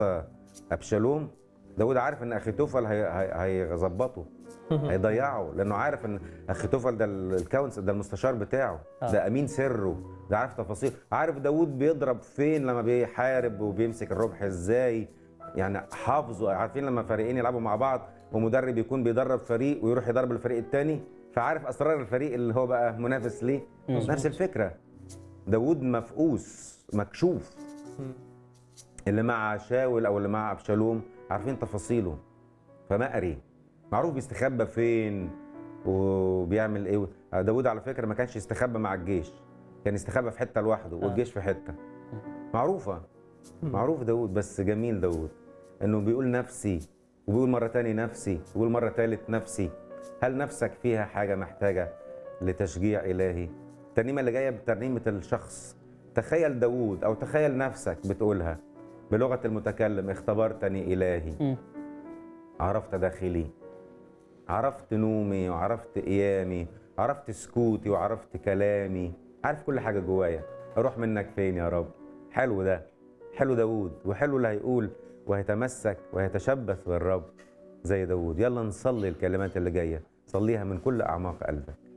ابشالوم داود عارف ان اخيتوفل هي- هي- هيظبطه هيضيعه لانه عارف ان اخيتوفل ده ال- الكونسل ده المستشار بتاعه آه. ده امين سره ده عارف تفاصيل عارف داود بيضرب فين لما بيحارب وبيمسك الرمح ازاي يعني حافظوا عارفين لما فريقين يلعبوا مع بعض ومدرب يكون بيدرب فريق ويروح يدرب الفريق التاني فعارف اسرار الفريق اللي هو بقى منافس ليه نفس الفكره داود مفقوس مكشوف اللي مع شاول او اللي مع ابشالوم عارفين تفاصيله فمقري معروف بيستخبى فين وبيعمل ايه داود على فكره ما كانش يستخبى مع الجيش كان يستخبى في حته لوحده والجيش في حته معروفه معروف داود بس جميل داود انه بيقول نفسي وبيقول مره تاني نفسي وبيقول مره تالت نفسي هل نفسك فيها حاجه محتاجه لتشجيع الهي الترنيمه اللي جايه بترنيمه الشخص تخيل داود او تخيل نفسك بتقولها بلغه المتكلم اختبرتني الهي مم. عرفت داخلي عرفت نومي وعرفت قيامي عرفت سكوتي وعرفت كلامي عارف كل حاجة جوايا أروح منك فين يا رب حلو ده حلو داود وحلو اللي هيقول وهيتمسك وهيتشبث بالرب زي داود يلا نصلي الكلمات اللي جاية صليها من كل أعماق قلبك